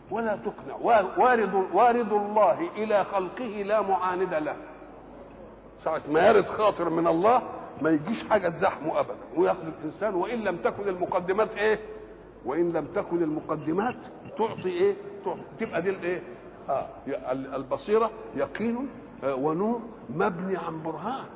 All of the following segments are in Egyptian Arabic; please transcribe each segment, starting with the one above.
ولا تقنع وارد وارد الله الى خلقه لا معاند له ساعة ما يرد خاطر من الله ما يجيش حاجة تزحمه أبدا وياخذ الإنسان وإن لم تكن المقدمات إيه؟ وإن لم تكن المقدمات تعطي إيه؟ تعطي تبقى دي الإيه؟ آه البصيرة يقين ونور مبني عن برهان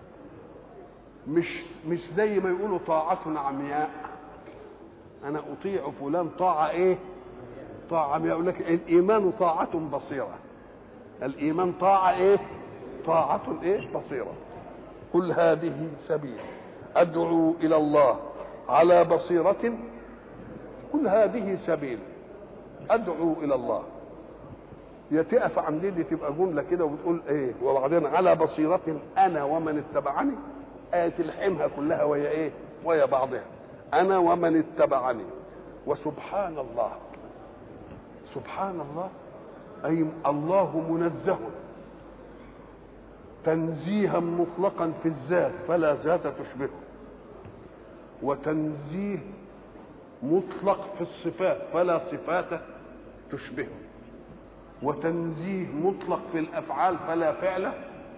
مش مش زي ما يقولوا طاعة عمياء أنا أطيع فلان طاعة إيه؟ طاعة عمياء يقول لك الإيمان طاعة بصيرة الإيمان طاعة إيه؟ طاعة إيه؟ بصيرة قل هذه سبيل أدعو إلى الله على بصيرة قل هذه سبيل أدعو إلى الله يا تقف عند دي تبقى جمله كده وبتقول ايه وبعدين على بصيره انا ومن اتبعني آية تلحمها كلها وهي ايه وهي بعضها انا ومن اتبعني وسبحان الله سبحان الله اي الله منزه تنزيها مطلقا في الذات فلا ذات تشبهه وتنزيه مطلق في الصفات فلا صفات تشبهه وتنزيه مطلق في الافعال فلا فعل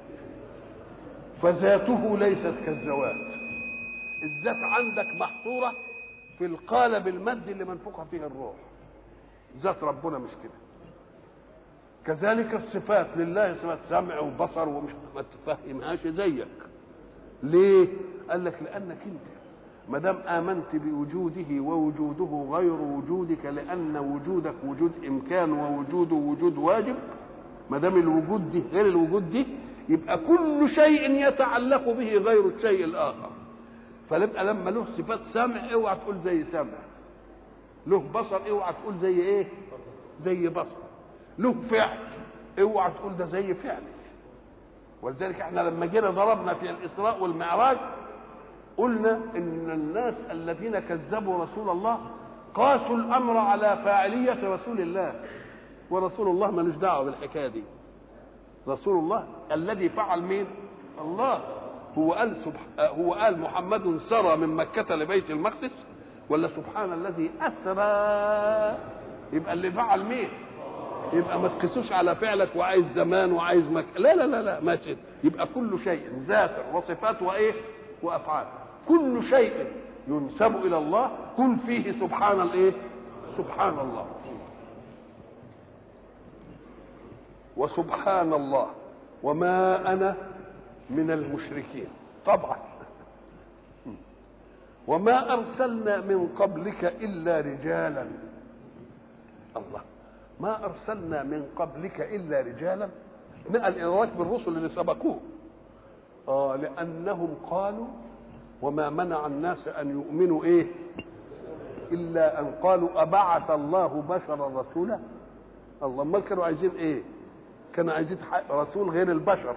فذاته ليست كالذوات الذات عندك محصوره في القالب المادي اللي منفوخه فيه الروح ذات ربنا مش كده كذلك الصفات لله صفات سمع وبصر ومش ما تفهمهاش زيك ليه قال لك لانك انت ما دام امنت بوجوده ووجوده غير وجودك لان وجودك وجود امكان ووجوده وجود واجب ما دام الوجود دي غير الوجود دي يبقى كل شيء يتعلق به غير الشيء الاخر فيبقى لما له صفات سمع اوعى تقول زي سمع له بصر اوعى تقول زي ايه زي بصر له فعل اوعى تقول ده زي فعل ولذلك احنا لما جينا ضربنا في الاسراء والمعراج قلنا ان الناس الذين كذبوا رسول الله قاسوا الامر على فاعليه رسول الله ورسول الله ملوش دعوه بالحكايه دي رسول الله الذي فعل مين الله هو قال سبح... هو قال محمد سرى من مكة لبيت المقدس ولا سبحان الذي أسرى يبقى اللي فعل مين يبقى ما تقيسوش على فعلك وعايز زمان وعايز مك... لا لا لا لا ما تشد. يبقى كل شيء ذات وصفات وايه وافعال كل شيء ينسب الى الله كن فيه سبحان الايه سبحان الله وسبحان الله وما انا من المشركين طبعا وما ارسلنا من قبلك الا رجالا الله ما ارسلنا من قبلك الا رجالا نقل الادراك بالرسل اللي سبقوه اه لانهم قالوا وما منع الناس ان يؤمنوا ايه الا ان قالوا ابعث الله بشرا رسولا الله امال كانوا عايزين ايه كانوا عايزين رسول غير البشر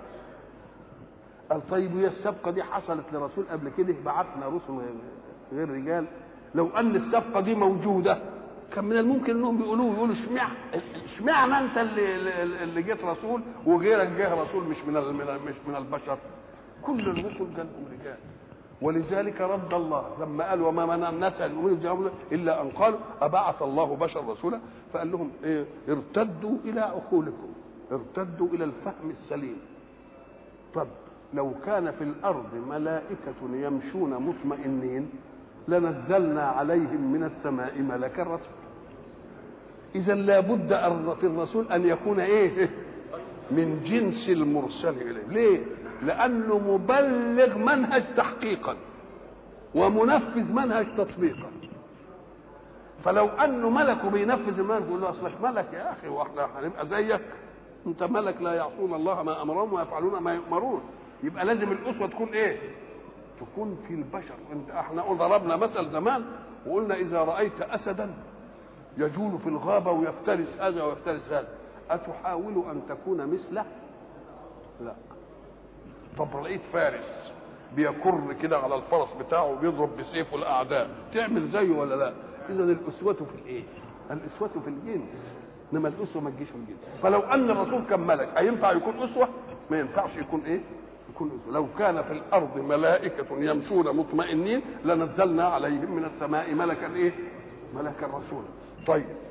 قال طيب هي السبقه دي حصلت لرسول قبل كده بعثنا رسل غير, غير رجال لو ان السبقه دي موجوده كان من الممكن انهم بيقولوا يقولوا اشمعنى اشمعنى انت اللي اللي جيت رسول وغيرك جه رسول مش من مش من البشر كل الرسل جالهم رجال ولذلك رد الله لما قال وما منع الناس ان يؤمنوا الا ان قالوا ابعث الله بشر رسولا فقال لهم إيه ارتدوا الى عقولكم ارتدوا الى الفهم السليم طب لو كان في الارض ملائكه يمشون مطمئنين لنزلنا عليهم من السماء ملكا رسولا اذا لابد في الرسول ان يكون ايه من جنس المرسل اليه ليه لانه مبلغ منهج تحقيقا ومنفذ منهج تطبيقا فلو انه ملك وبينفذ المنهج يقول له اصلك ملك يا اخي واحنا هنبقى زيك انت ملك لا يعصون الله ما امرهم ويفعلون ما يؤمرون يبقى لازم الاسوه تكون ايه تكون في البشر انت احنا ضربنا مثل زمان وقلنا اذا رايت اسدا يجول في الغابه ويفترس هذا ويفترس هذا اتحاول ان تكون مثله لا طب لقيت فارس بيكر كده على الفرس بتاعه وبيضرب بسيفه الاعداء تعمل زيه ولا لا اذا الاسوه في الايه الاسوه في الجنس انما الاسوه ما تجيش في الجنس فلو ان الرسول كان ملك هينفع يكون اسوه ما ينفعش يكون ايه يكون اسوه لو كان في الارض ملائكه يمشون مطمئنين لنزلنا عليهم من السماء ملكا ايه ملكا رسولا طيب